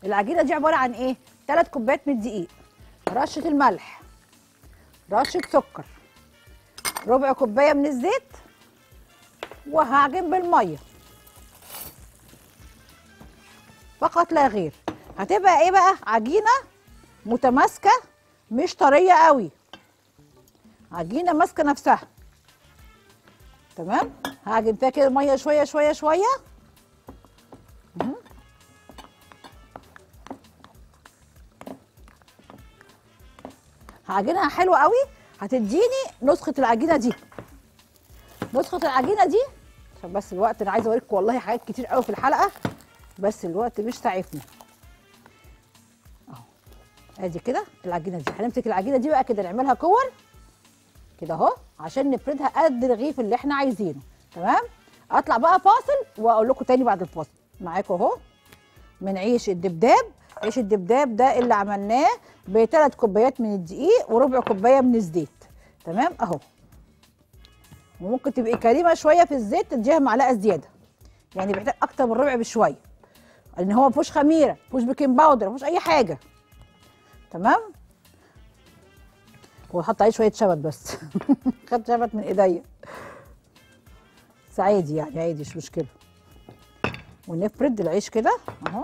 العجينه دي عباره عن ايه ثلاث كوبايات من الدقيق رشه الملح رشه سكر ربع كوبايه من الزيت وهعجن بالميه فقط لا غير هتبقى ايه بقى عجينه متماسكه مش طريه قوي عجينه ماسكه نفسها تمام هعجن فيها كده ميه شويه شويه شويه مهم. هعجنها حلوه قوي هتديني نسخه العجينه دي نسخه العجينه دي عشان بس الوقت انا عايزه اوريكم والله حاجات كتير قوي في الحلقه بس الوقت مش ساعفني اهو ادي كده العجينه دي هنمسك العجينه دي بقى كده نعملها كور كده اهو عشان نفردها قد الرغيف اللي احنا عايزينه تمام اطلع بقى فاصل واقول لكم تاني بعد الفاصل معاكم اهو من عيش الدبداب عيش الدبداب ده اللي عملناه بثلاث كوبايات من الدقيق وربع كوبايه من الزيت تمام اهو وممكن تبقي كريمه شويه في الزيت تديها معلقه زياده يعني بيحتاج اكتر من ربع بشويه لان هو ما فيهوش خميره ما فيهوش بيكنج باودر ما فيهوش اي حاجه تمام هو حط عليه شويه شبت بس خدت شبت من ايديا بس عادي يعني عادي مش مشكله ونفرد العيش كده اهو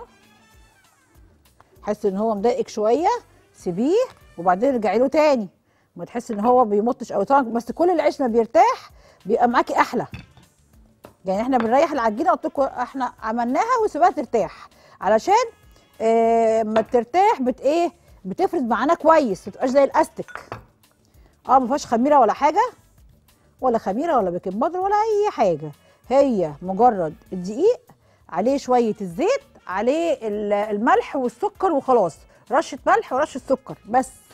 حس ان هو مضايقك شويه سيبيه وبعدين ارجعي له تاني ما تحس ان هو بيمطش او طبعا بس كل العيش ما بيرتاح بيبقى معاكي احلى يعني احنا بنريح العجينه قلت لكم احنا عملناها وسيبها ترتاح علشان اه ما ترتاح بت ايه بتفرد معانا كويس ما تبقاش زي الاستك اه ما فيهاش خميره ولا حاجه ولا خميره ولا بيكنج باودر ولا اي حاجه هي مجرد الدقيق عليه شويه الزيت عليه ال- الملح والسكر وخلاص رشه ملح ورشه سكر بس